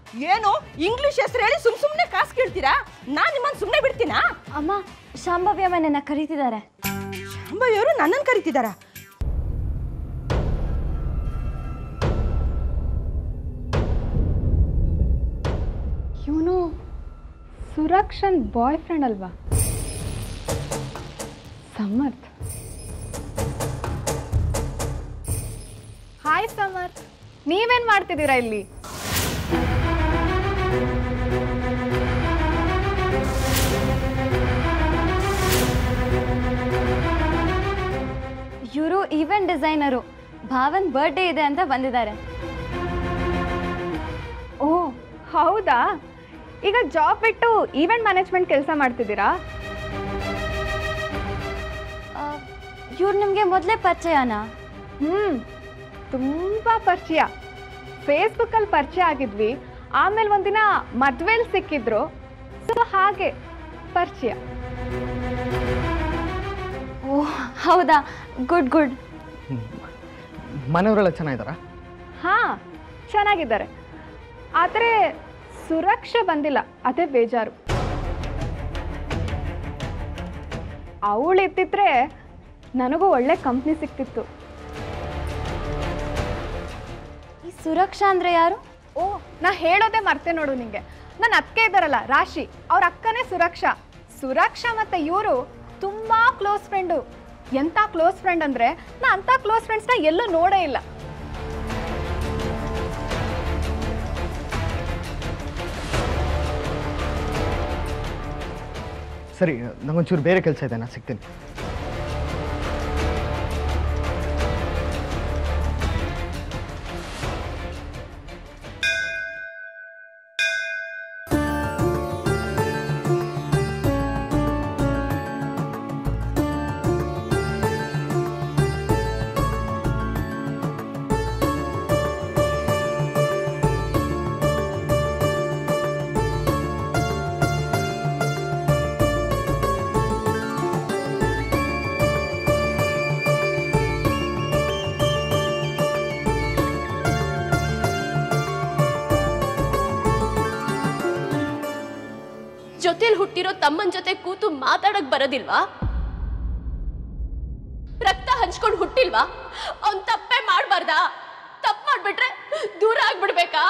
ಏನು ಇಂಗ್ಲಿಷ್ ಹೆಸರು ಹೇಳಿ ಸುಮ್ ಸುಮ್ಮನೆ ಕಾಸು ಕೇಳ್ತೀರಾ ನಾನು ನಿಮ್ಮನ್ನು ಸುಮ್ಮನೆ ಬಿಡ್ತೀನಾ ಅಮ್ಮ ಶಾಂಭವ್ಯ ನನ್ನ ಕರೀತಿದ್ದಾರೆ ಶಾಂಭವಿಯವರು ನನ್ನನ್ನು ಕರಿತಿದ್ದಾರಾ ಇವನು ಸುರಕ್ಷನ್ ಬಾಯ್ ಫ್ರೆಂಡ್ ಅಲ್ವಾ ಸಮರ್ಥ್ ಹಾಯ್ ಸಮರ್ಥ್ ನೀವೇನ್ ಮಾಡ್ತಿದ್ದೀರಾ ಇಲ್ಲಿ ಇವರು ಈವೆಂಟ್ ಡಿಸೈನರು ಭಾವನ್ ಬರ್ಡೇ ಇದೆ ಅಂತ ಬಂದಿದ್ದಾರೆ ಓ ಹೌದಾ ಈಗ ಜಾಬ್ ಬಿಟ್ಟು ಈವೆಂಟ್ ಮ್ಯಾನೇಜ್ಮೆಂಟ್ ಕೆಲಸ ಮಾಡ್ತಿದ್ದೀರಾ ಇವ್ರು ನಿಮಗೆ ಮೊದಲೇ ಪರಿಚಯನಾ ಹ್ಞೂ ತುಂಬ ಪರಿಚಯ ಫೇಸ್ಬುಕ್ಕಲ್ಲಿ ಪರಿಚಯ ಆಗಿದ್ವಿ ಆಮೇಲೆ ಒಂದಿನ ಮದ್ವೆಲಿ ಸಿಕ್ಕಿದ್ರು ಸೊ ಹಾಗೆ ಪರಿಚಯ ಓ ಹೌದಾ ಗುಡ್ ಗುಡ್ ಮನೆಯವರೆಲ್ಲ ಚೆನ್ನಾಗಿದ್ದಾರಾ ಹಾಂ ಚೆನ್ನಾಗಿದ್ದಾರೆ ಆದರೆ ಸುರಕ್ಷೆ ಬಂದಿಲ್ಲ ಅದೇ ಬೇಜಾರು ಅವಳು ಇದ್ದಿದ್ರೆ ನನಗೂ ಒಳ್ಳೆ ಕಂಪ್ನಿ ಸಿಕ್ತಿತ್ತು ಈ ಸುರಕ್ಷಾ ಅಂದ್ರೆ ಯಾರು ಓ ನಾ ಹೇಳೋದೇ ಮರ್ತೆ ನೋಡು ನಿಂಗೆ ನನ್ನ ಅಕ್ಕೆ ಇದ್ದಾರಲ್ಲ ರಾಶಿ ಅವ್ರ ಅಕ್ಕನೇ ಸುರಕ್ಷಾ ಸುರಕ್ಷಾ ಮತ್ತೆ ಇವರು ತುಂಬಾ ಕ್ಲೋಸ್ ಫ್ರೆಂಡು ಎಂಥ ಕ್ಲೋಸ್ ಫ್ರೆಂಡ್ ಅಂದ್ರೆ ನಾ ಅಂಥ ಕ್ಲೋಸ್ ಫ್ರೆಂಡ್ಸ್ನ ಎಲ್ಲೂ ನೋಡೇ ಇಲ್ಲ ಸರಿ ನಂಗೊಂಚೂರು ಬೇರೆ ಕೆಲಸ ಇದೆ ನಾನು ಸಿಗ್ತೀನಿ ಜೊತೆಲಿ ಹುಟ್ಟಿರೋ ತಮ್ಮನ ಜೊತೆ ಕೂತು ಮಾತಾಡಕ್ ಬರೋದಿಲ್ವಾ ರಕ್ತ ಹಂಚ್ಕೊಂಡು ಹುಟ್ಟಿಲ್ವಾ ಅವ್ನ್ ತಪ್ಪೇ ಮಾಡ್ಬಾರ್ದಾ ತಪ್ಪು ಮಾಡ್ಬಿಟ್ರೆ ದೂರ ಆಗ್ಬಿಡ್ಬೇಕಾ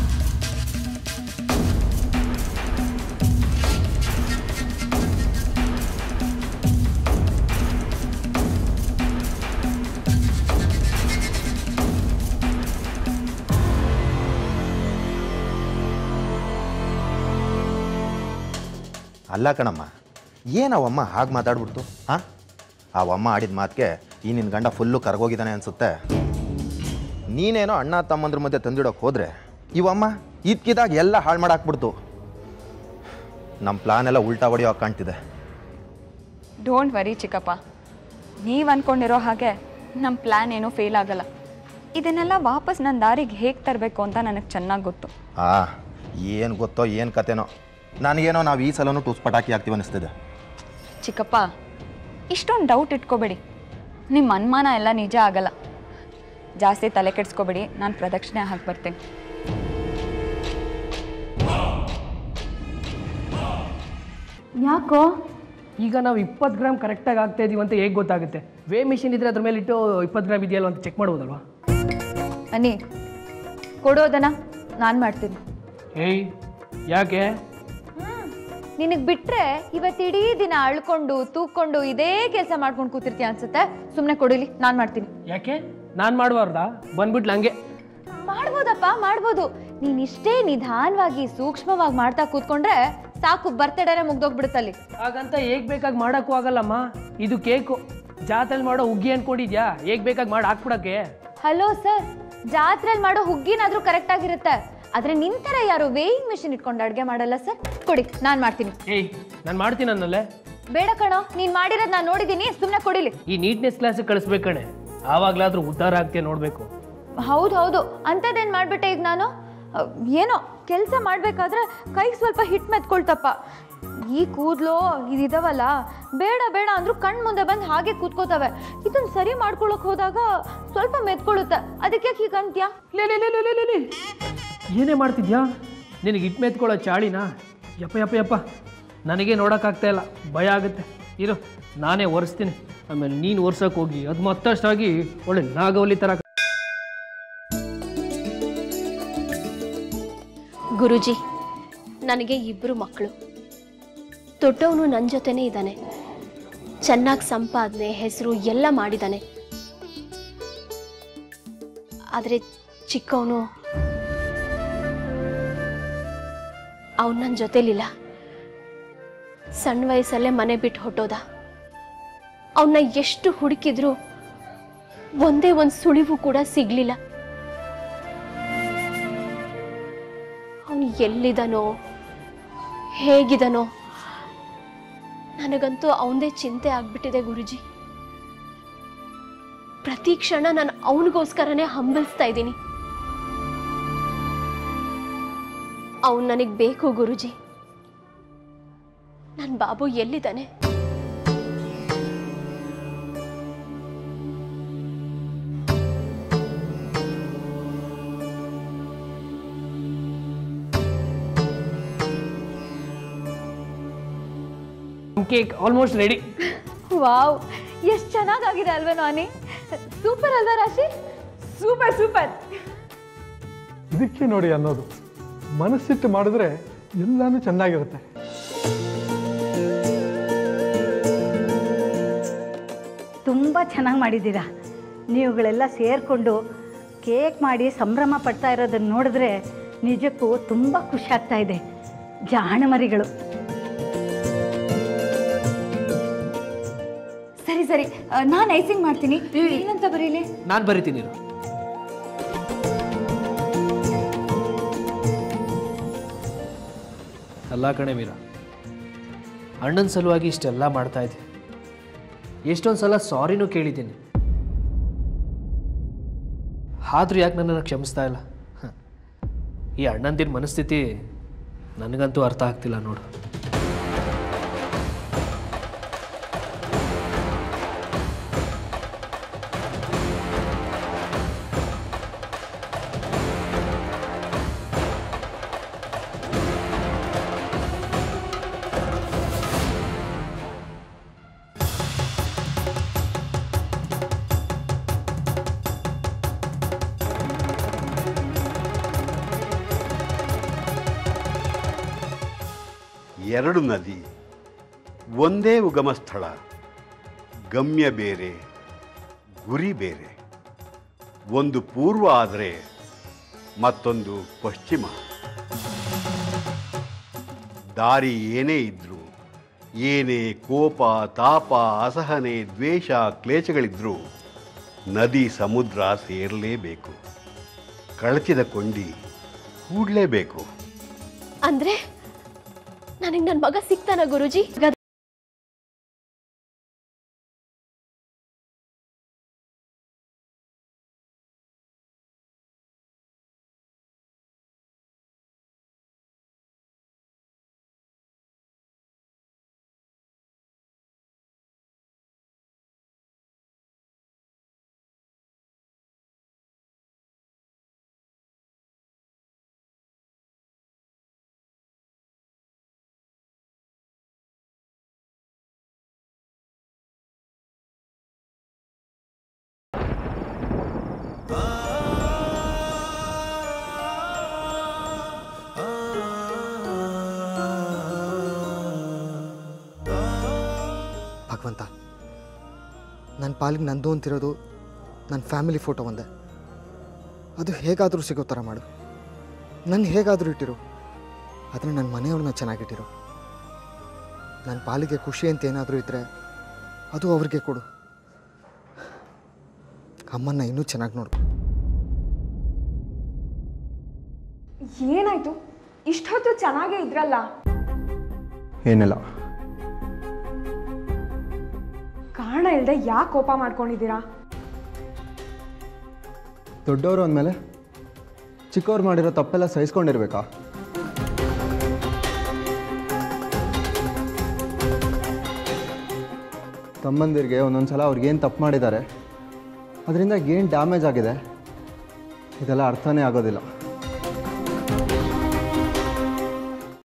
ಅಲ್ಲ ಕಣಮ್ಮ ಏನವಮ್ಮ ಹಾಗೆ ಮಾತಾಡ್ಬಿಡ್ತು ಹಾಂ ಅವಮ್ಮ ಆಡಿದ ಮಾತಿಗೆ ಈ ನಿನ್ನ ಗಂಡ ಫುಲ್ಲು ಕರ್ಗೋಗಿದ್ದಾನೆ ಅನ್ಸುತ್ತೆ ನೀನೇನೋ ಅಣ್ಣ ತಮ್ಮಂದ್ರ ಮಧ್ಯೆ ತಂದಿಡೋಕೆ ಹೋದರೆ ಇವಮ್ಮ ಇದ್ಕಿದಾಗ ಎಲ್ಲ ಹಾಳು ಮಾಡಾಕ್ಬಿಡ್ತು ನಮ್ಮ ಪ್ಲಾನ್ ಎಲ್ಲ ಉಲ್ಟಾ ಹೊಡೆಯೋ ಕಾಣ್ತಿದೆ ಡೋಂಟ್ ವರಿ ಚಿಕ್ಕಪ್ಪ ನೀವು ಅಂದ್ಕೊಂಡಿರೋ ಹಾಗೆ ನಮ್ಮ ಪ್ಲ್ಯಾನ್ ಏನೂ ಫೇಲ್ ಆಗಲ್ಲ ಇದನ್ನೆಲ್ಲ ವಾಪಸ್ ನನ್ನ ದಾರಿಗೆ ಹೇಗೆ ತರಬೇಕು ಅಂತ ನನಗೆ ಚೆನ್ನಾಗಿ ಗೊತ್ತು ಆ ಏನು ಗೊತ್ತೋ ಏನು ಕತೆನೋ ನನಗೇನೋ ನಾವು ಈ ಸಲನೂ ಟೂಸ್ ಪಟಾಕಿ ಆಗ್ತೀವಿ ಅನಿಸ್ತಿದೆ ಚಿಕ್ಕಪ್ಪ ಇಷ್ಟೊಂದು ಡೌಟ್ ಇಟ್ಕೋಬೇಡಿ ನಿಮ್ಮ ಅನುಮಾನ ಎಲ್ಲ ನಿಜ ಆಗಲ್ಲ ಜಾಸ್ತಿ ತಲೆ ಕೆಡಿಸ್ಕೋಬೇಡಿ ನಾನು ಪ್ರದಕ್ಷಿಣೆ ಹಾಕಿ ಬರ್ತೀನಿ ಯಾಕೋ ಈಗ ನಾವು ಇಪ್ಪತ್ತು ಗ್ರಾಮ್ ಕರೆಕ್ಟಾಗಿ ಆಗ್ತಾ ಇದೀವಿ ಅಂತ ಹೇಗೆ ಗೊತ್ತಾಗುತ್ತೆ ವೇ ಮಿಷಿನ್ ಇದ್ರೆ ಅದ್ರ ಮೇಲೆ ಇಟ್ಟು ಇಪ್ಪತ್ತು ಗ್ರಾಮ್ ಇದೆಯಲ್ಲ ಅಂತ ಚೆಕ್ ಮಾಡ್ಬೋದಲ್ವಾ ಅನ್ನಿ ಕೊಡೋದನ್ನ ನಾನು ಮಾಡ್ತೀನಿ ಏಯ್ ಯಾಕೆ ನಿನಗೆ ಬಿಟ್ರೆ ಇವತ್ತು ಇಡೀ ದಿನ ಅಳ್ಕೊಂಡು ತೂಕೊಂಡು ಇದೇ ಕೆಲಸ ಮಾಡ್ಕೊಂಡು ಕೂತಿರ್ತೀಯ ಅನ್ಸುತ್ತೆ ಸುಮ್ಮನೆ ಕೊಡಿಲಿ ನಾನು ಮಾಡ್ತೀನಿ ಯಾಕೆ ನಾನು ಮಾಡಬಾರ್ದಾ ಬಂದ್ಬಿಟ್ಲು ಹಂಗೆ ಮಾಡ್ಬೋದಪ್ಪ ಮಾಡ್ಬೋದು ನೀನ್ ಇಷ್ಟೇ ನಿಧಾನವಾಗಿ ಸೂಕ್ಷ್ಮವಾಗಿ ಮಾಡ್ತಾ ಕೂತ್ಕೊಂಡ್ರೆ ಸಾಕು ಬರ್ತಡೇನೆ ಮುಗ್ದೋಗ್ಬಿಡುತ್ತಲ್ಲಿ ಹಾಗಂತ ಹೇಗೆ ಬೇಕಾಗಿ ಮಾಡೋಕ್ಕೂ ಆಗಲ್ಲಮ್ಮ ಇದು ಕೇಕು ಜಾತ್ರೆಲಿ ಮಾಡೋ ಹುಗ್ಗಿ ಅನ್ಕೊಂಡಿದ್ಯಾ ಹೇಗೆ ಬೇಕಾಗಿ ಮಾಡಿ ಹಾಕ್ಬಿಡಕ್ಕೆ ಹಲೋ ಸರ್ ಜಾತ್ರೆಲಿ ಮಾಡೋ ಹುಗ್ಗಿನಾದ್ರೂ ಕರೆಕ್ಟ್ ಆಗಿರುತ್ತೆ ಆದ್ರೆ ನಿಂತರ ಯಾರು ವೇಯಿಂಗ್ ಮಿಷಿನ್ ಇಟ್ಕೊಂಡು ಅಡ್ಗೆ ಮಾಡಲ್ಲ ಸರ್ ಕೊಡಿ ನಾನ್ ಮಾಡ್ತೀನಿ ಏಯ್ ನಾನು ಮಾಡ್ತೀನಿ ಅನ್ನಲ್ಲೇ ಬೇಡ ಕಣೋ ನೀನ್ ಮಾಡಿರೋದ್ ನಾನು ನೋಡಿದೀನಿ ಸುಮ್ಮನೆ ಕೊಡಿಲಿ ಈ ನೀಟ್ನೆಸ್ ಕ್ಲಾಸಿಗೆ ಕಳಿಸ್ಬೇಕಣೆ ಆವಾಗಲಾದ್ರೂ ಉದ್ಧಾರ ಆಗ್ತೀಯ ನೋಡಬೇಕು ಹೌದು ಹೌದು ಅಂಥದ್ದೇನು ಮಾಡ್ಬಿಟ್ಟೆ ಈಗ ನಾನು ಅಹ್, ಏನೋ ಕೆಲಸ ಮಾಡ್ಬೇಕಾದ್ರೆ ಕೈಗೆ ಸ್ವಲ್ಪ ಹಿಟ್ ಮೆತ್ಕೊಳ್ತಪ್ಪ ಈ ಕೂದಲು ಇದಿದಾವಲ್ಲ ಬೇಡ ಬೇಡ ಅಂದ್ರೂ ಕಣ್ ಮುಂದೆ ಬಂದು ಹಾಗೆ ಕೂತ್ಕೋತವೆ ಇದನ್ನ ಸರಿ ಮಾಡ್ಕೊಳಕ್ ಹೋದಾಗ ಸ್ವಲ್ಪ ಮೆತ್ಕೊಳ್ಳುತ್ತೆ ಅದಕ್ಕೆ ಹೀಗೆ ಅಂತ್ಯಾ ಲೇ ಲೇ ಲೇ ಲೇ ಲೇ ಲೇ ಲೇ. ಏನೇ ಮಾಡ್ತಿದ್ಯಾ ನಿನಗೆ ಹಿಟ್ ಮೆತ್ಕೊಳ್ಳೋ ಚಾಳಿನ ಯಪ್ಪ ಯಪ್ಪ ಯಪ್ಪ ನನಗೆ ನೋಡೋಕ್ಕಾಗ್ತಾ ಇಲ್ಲ ಭಯ ಆಗುತ್ತೆ ಇರು ನಾನೇ ಒರೆಸ್ತೀನಿ ಆಮೇಲೆ ನೀನು ಒರ್ಸೋಕೆ ಹೋಗಿ ಅದು ಮತ್ತಷ್ಟಾಗಿ ಒಳ್ಳೆ ನಾಗವಲ್ಲಿ ಥರ ಗುರುಜಿ ನನಗೆ ಇಬ್ಬರು ಮಕ್ಕಳು ದೊಡ್ಡವನು ನನ್ನ ಜೊತೆನೇ ಇದ್ದಾನೆ ಚೆನ್ನಾಗಿ ಸಂಪಾದನೆ ಹೆಸರು ಎಲ್ಲ ಮಾಡಿದ್ದಾನೆ ಆದರೆ ಚಿಕ್ಕವನು ಅವನು ನನ್ನ ಜೊತೆಲಿಲ್ಲ ಸಣ್ಣ ವಯಸ್ಸಲ್ಲೇ ಮನೆ ಬಿಟ್ಟು ಹೊಟ್ಟೋದ ಅವನ್ನ ಎಷ್ಟು ಹುಡುಕಿದ್ರು ಒಂದೇ ಒಂದು ಸುಳಿವು ಕೂಡ ಸಿಗ್ಲಿಲ್ಲ ಅವನು ಎಲ್ಲಿದನೋ ಹೇಗಿದನೋ ನನಗಂತೂ ಅವನದೇ ಚಿಂತೆ ಆಗ್ಬಿಟ್ಟಿದೆ ಗುರುಜಿ ಪ್ರತಿ ಕ್ಷಣ ನಾನು ಅವನಿಗೋಸ್ಕರನೇ ಹಂಬಲಿಸ್ತಾ ಇದ್ದೀನಿ ಅವನು ನನಗೆ ಬೇಕು ಗುರುಜಿ ನನ್ನ ಬಾಬು ಎಲ್ಲಿದ್ದಾನೆ ಕೇಕ್ ಆಲ್ಮೋಸ್ಟ್ ರೆಡಿ ವಾವ್ ಎಷ್ಟು ಚೆನ್ನಾಗಾಗಿದೆ ಅಲ್ವಾ ನಾನಿ ಸೂಪರ್ ಅಲ್ವಾ ರಾಶಿ ಸೂಪರ್ ಸೂಪರ್ ಇದಕ್ಕೆ ನೋಡಿ ಅನ್ನೋದು ಮನಸ್ಸಿಟ್ಟು ಮಾಡಿದ್ರೆ ಎಲ್ಲಾನು ಚೆನ್ನಾಗಿರುತ್ತೆ ತುಂಬ ಚೆನ್ನಾಗಿ ಮಾಡಿದ್ದೀರಾ ನೀವುಗಳೆಲ್ಲ ಸೇರಿಕೊಂಡು ಕೇಕ್ ಮಾಡಿ ಸಂಭ್ರಮ ಪಡ್ತಾ ಇರೋದನ್ನು ನೋಡಿದ್ರೆ ನಿಜಕ್ಕೂ ತುಂಬ ಖುಷಿ ಆಗ್ತಾ ಇದೆ ಜಾಣಮರಿಗಳು ಸರಿ ಸರಿ ನಾನು ಐಸಿಂಗ್ ಮಾಡ್ತೀನಿ ಏನಂತ ಬರೀಲಿ ನಾನು ಬರಿತೀನಿ ಇರು. ಅಲ್ಲ ಕಣೆ ಮೀರಾ ಅಣ್ಣನ ಸಲುವಾಗಿ ಇಷ್ಟೆಲ್ಲ ಮಾಡ್ತಾ ಇದ್ದೆ ಎಷ್ಟೊಂದು ಸಲ ಸಾರಿನೂ ಕೇಳಿದ್ದೀನಿ ಆದರೂ ಯಾಕೆ ನನ್ನನ್ನು ಕ್ಷಮಿಸ್ತಾ ಇಲ್ಲ ಹ. ಈ ಅಣ್ಣಂದಿನ ಮನಸ್ಥಿತಿ ನನಗಂತೂ ಅರ್ಥ ಆಗ್ತಿಲ್ಲ ನೋಡು ಎರಡು ನದಿ ಒಂದೇ ಉಗಮ ಸ್ಥಳ ಗಮ್ಯ ಬೇರೆ ಗುರಿ ಬೇರೆ ಒಂದು ಪೂರ್ವ ಆದರೆ ಮತ್ತೊಂದು ಪಶ್ಚಿಮ ದಾರಿ ಏನೇ ಇದ್ರೂ ಏನೇ ಕೋಪ ತಾಪ ಅಸಹನೆ ದ್ವೇಷ ಕ್ಲೇಶಗಳಿದ್ರೂ ನದಿ ಸಮುದ್ರ ಸೇರಲೇಬೇಕು ಕಳಚಿದ ಕೊಂಡಿ ಕೂಡಲೇಬೇಕು ಅಂದ್ರೆ ನನಗೆ ನನ್ನ ಮಗ ಸಿಗ್ತಾನ ಗುರುಜಿ ಭಗವಂತ ನನ್ನ ಪಾಲಿಗೆ ನಂದು ಅಂತಿರೋದು ನನ್ನ ಫ್ಯಾಮಿಲಿ ಫೋಟೋ ಒಂದೇ ಅದು ಹೇಗಾದರೂ ಸಿಗೋ ಥರ ಮಾಡು ನನ್ನ ಹೇಗಾದರೂ ಇಟ್ಟಿರು ಆದರೆ ನನ್ನ ಮನೆಯವ್ರನ್ನ ಚೆನ್ನಾಗಿಟ್ಟಿರು ನನ್ನ ಪಾಲಿಗೆ ಖುಷಿ ಅಂತ ಏನಾದರೂ ಇದ್ದರೆ ಅದು ಅವ್ರಿಗೆ ಕೊಡು ಅಮ್ಮನ್ನ ಇನ್ನೂ ಚೆನ್ನಾಗಿ ನೋಡು ಏನಾಯ್ತು ಇಷ್ಟೊತ್ತು ಚೆನ್ನಾಗೇ ಇದ್ರಲ್ಲ ಏನಿಲ್ಲ ಕಾರಣ ಇಲ್ಲದೆ ಯಾಕೆ ಕೋಪ ಮಾಡ್ಕೊಂಡಿದ್ದೀರಾ ದೊಡ್ಡವರು ಅಂದಮೇಲೆ ಚಿಕ್ಕವ್ರು ಮಾಡಿರೋ ತಪ್ಪೆಲ್ಲ ಸಹಿಸ್ಕೊಂಡಿರ್ಬೇಕಾ ತಮ್ಮಂದಿರಿಗೆ ಒಂದೊಂದು ಸಲ ಅವ್ರಿಗೇನು ತಪ್ಪು ಮಾಡಿದ್ದಾರೆ ಅದರಿಂದ ಏನು ಡ್ಯಾಮೇಜ್ ಆಗಿದೆ ಇದೆಲ್ಲ ಅರ್ಥನೇ ಆಗೋದಿಲ್ಲ